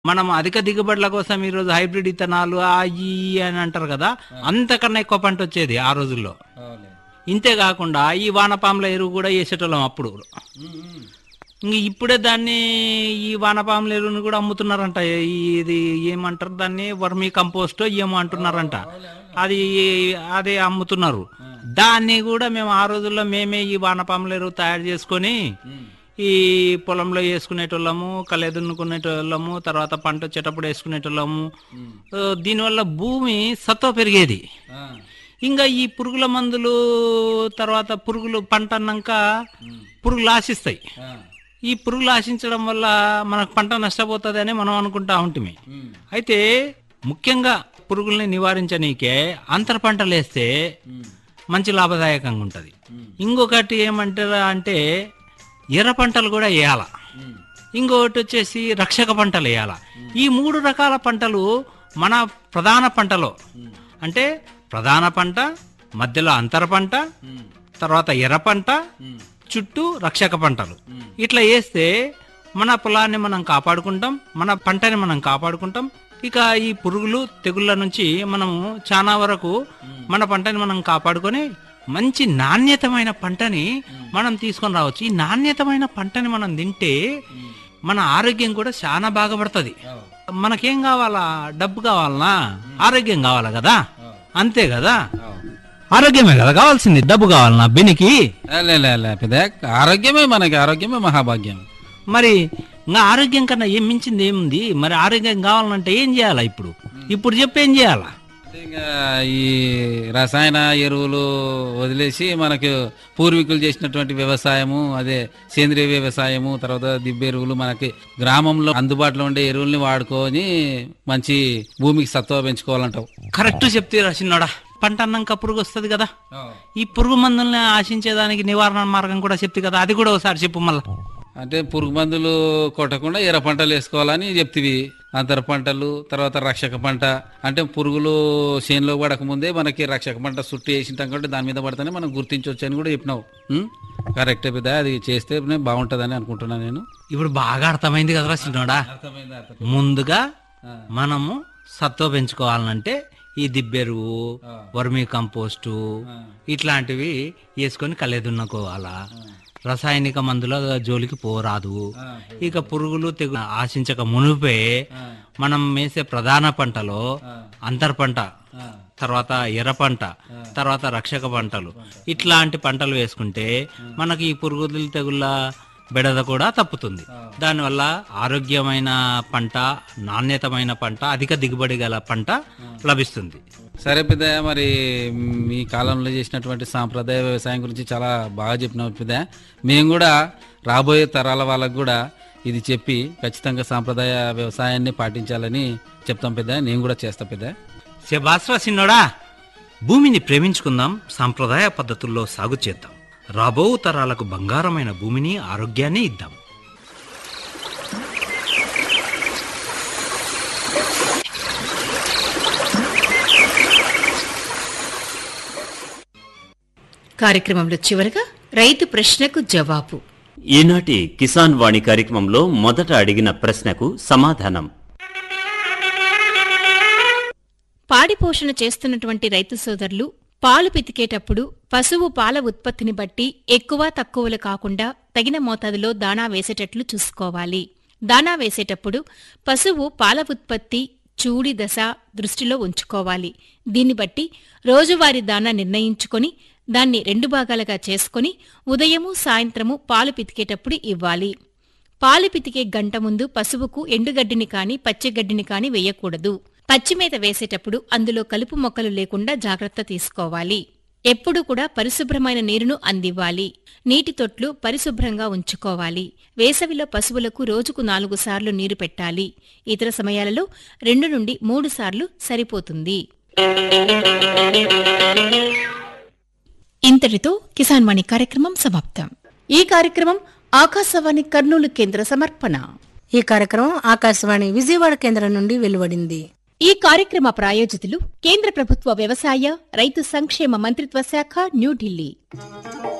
మనం అధిక దిగుబడుల కోసం ఈ రోజు హైబ్రిడ్ ఇత్తనాలు ఆ ఈ ఈ అని అంటారు కదా అంతకన్నా ఎక్కువ పంట వచ్చేది ఆ రోజుల్లో ఇంతే కాకుండా ఈ వానపాముల ఎరువు కూడా వేసేటోళ్ళం అప్పుడు ఇంక ఇప్పుడే దాన్ని ఈ వానపాముల ఎరువుని కూడా అమ్ముతున్నారంట ఈ- ఇది ఏమంటారు దాన్ని వర్మీ కంపోస్ట్ ఏమో అంటున్నారంట అది అదే అమ్ముతున్నారు దాన్ని కూడా మేము ఆ రోజుల్లో మేమే ఈ వానపాముల ఎరువు తయారు చేసుకొని ఈ పొలంలో వేసుకునేటోళ్ళము కళ్ళ దున్నుకునేటోళ్ళము తర్వాత పంట వచ్చేటప్పుడు వేసుకునేటోళ్ళము ఆ, దీనివల్ల భూమి సత్వ పెరిగేది ఇంకా ఈ పురుగుల మందులు తర్వాత పురుగులు పంట అన్నాక పురుగులు ఆశిస్తాయి ఈ పురుగులు ఆశించడం వల్ల మనకు పంట నష్టపోతుంది అని మనం అనుకుంటా ఉంటుంది అయితే ముఖ్యంగా పురుగుల్ని నివారించనీకే అంతర పంటలు వేస్తే మంచి లాభదాయకంగా ఉంటుంది ఇంకొకటి ఏమంటారా అంటే ఎర్ర పంటలు కూడా వేయాల ఇంకొకటి వచ్చేసి రక్షక పంటలు వేయాల ఈ మూడు రకాల పంటలు మన ప్రధాన పంటలో అంటే ప్రధాన పంట మధ్యలో అంతర పంట తర్వాత ఎర్ర పంట చుట్టూ రక్షక పంటలు ఇట్లా వేస్తే మన పొలాన్ని మనం కాపాడుకుంటాం మన పంటని మనం కాపాడుకుంటాం ఇక ఈ పురుగులు తెగుళ్ళ నుంచి మనము చాలా వరకు మన పంటని మనం కాపాడుకొని మంచి నాణ్యతమైన పంటని మనం తీసుకొని రావచ్చు ఈ నాణ్యతమైన పంటని మనం తింటే మన ఆరోగ్యం కూడా చాలా బాగుపడుతుంది మనకేం కావాలా డబ్బు కావాలనా ఆరోగ్యం కావాలా కదా అంతే కదా ఆరోగ్యమే కదా కావాల్సింది డబ్బు కావాలనా బెనికి లే, లే, లే, పెద్ద ఆరోగ్యమే మనకి ఆరోగ్యమే మహాభాగ్యం మరి ఇంకా ఆరోగ్యం కన్నా ఏం మించింది ఏముంది మరి ఆరోగ్యం కావాలంటే ఏం చేయాలా ఇప్పుడు ఇప్పుడు చెప్పి ఏం చేయాలా ఇంకా ఈ రసాయన ఎరువులు వదిలేసి మనకు పూర్వీకులు చేసినటువంటి వ్యవసాయము అదే సేంద్రియ వ్యవసాయము తర్వాత దిబ్బ ఎరువులు మనకి గ్రామంలో అందుబాటులో ఉండే ఎరువుల్ని వాడుకొని మంచి భూమికి సత్వ పెంచుకోవాలంటావు కరెక్ట్ చెప్తే రాసినోడా పంట అన్నాక పురుగు వస్తుంది కదా ఈ పురుగు మందుల్ని ఆశించేదానికి నివారణ మార్గం కూడా చెప్తే కదా అది కూడా ఒకసారి చెప్పు మళ్ళా అంటే పురుగు మందులు కొట్టకుండా ఎర్ర పంటలు వేసుకోవాలని చెప్తివి అంతర పంటలు తర్వాత రక్షక పంట అంటే పురుగులు చేనులో పడక ముందే మనకి రక్షక పంట చుట్టూ వేసింటాం కాబట్టి దాని మీద పడితేనే మనం గుర్తించవచ్చు అని కూడా చెప్పినావు ఉం? కరెక్టే పెద్ద అది చేస్తే బాగుంటుందని అనుకుంటున్నాను నేను ఇప్పుడు బాగా అర్థమైంది కదా రాసినోడా ముందుగా మనము సత్వ పెంచుకోవాలంటే ఈ దిబ్బెరువు వర్మీ కంపోస్టు ఇట్లాంటివి వేసుకొని కలెదున్నుకోవాలా రసాయనిక మందుల జోలికి పోరాదు ఇక పురుగులు తెగు ఆశించక మునిపే మనం వేసే ప్రధాన పంటలో అంతర్ పంట తర్వాత ఎర్ర పంట తర్వాత రక్షక పంటలు ఇట్లాంటి పంటలు వేసుకుంటే మనకి ఈ పురుగులు తెగుళ్ళ బెడద కూడా తప్పుతుంది దానివల్ల ఆరోగ్యమైన పంట నాణ్యతమైన పంట అధిక దిగుబడి గల పంట లభిస్తుంది సరే పెద్ద మరి మీ కాలంలో చేసినటువంటి సాంప్రదాయ వ్యవసాయం గురించి చాలా బాగా చెప్పినావు పెద్ద మేము కూడా రాబోయే తరాల వాళ్ళకు కూడా ఇది చెప్పి ఖచ్చితంగా సాంప్రదాయ వ్యవసాయాన్ని పాటించాలని చెప్తాం పెద్ద నేను కూడా చేస్తా పెద్ద శబాస్రా సిన్నోడా భూమిని ప్రేమించుకుందాం సాంప్రదాయ పద్ధతుల్లో సాగు చేద్దాం రాబో తరాలకు బంగారమైన భూమిని ఆరోగ్యాన్ని ఇద్దాం కార్యక్రమంలో చివరగా రైతు ప్రశ్నకు జవాబు ఈనాటి కిసాన్ వాణి కార్యక్రమంలో మొదట అడిగిన ప్రశ్నకు సమాధానం పాడి పోషణ చేస్తున్నటువంటి రైతు సోదరులు పాలు పితికేటప్పుడు పశువు పాల ఉత్పత్తిని బట్టి ఎక్కువ తక్కువలు కాకుండా తగిన మోతాదులో దాణా వేసేటట్లు చూసుకోవాలి దాణా వేసేటప్పుడు పశువు పాల ఉత్పత్తి చూడి దశ దృష్టిలో ఉంచుకోవాలి దీన్ని బట్టి రోజువారీ దాణా నిర్ణయించుకొని దాన్ని రెండు భాగాలుగా చేసుకొని ఉదయము సాయంత్రము పాలు పితికేటప్పుడు ఇవ్వాలి పాలు పితికే గంట ముందు పశువుకు ఎండుగడ్డిని కాని పచ్చిగడ్డిని కాని వేయకూడదు పచ్చిమేత వేసేటప్పుడు అందులో కలుపు మొక్కలు లేకుండా జాగ్రత్త తీసుకోవాలి ఎప్పుడూ కూడా పరిశుభ్రమైన నీరును అందివ్వాలి నీటి తొట్లు పరిశుభ్రంగా ఉంచుకోవాలి వేసవిలో పశువులకు రోజుకు నాలుగు సార్లు నీరు పెట్టాలి ఇతర సమయాలలో రెండు నుండి మూడు సార్లు సరిపోతుంది ఇంతటితో కిసాన్ వాణి కార్యక్రమం సమాప్తం ఈ కార్యక్రమం ఆకాశవాణి కర్నూలు కేంద్ర సమర్పణ ఈ కార్యక్రమం ఆకాశవాణి విజయవాడ కేంద్రం నుండి వెలువడింది ఈ కార్యక్రమ ప్రాయోజితులు కేంద్ర ప్రభుత్వ వ్యవసాయ రైతు సంక్షేమ మంత్రిత్వ శాఖ న్యూఢిల్లీ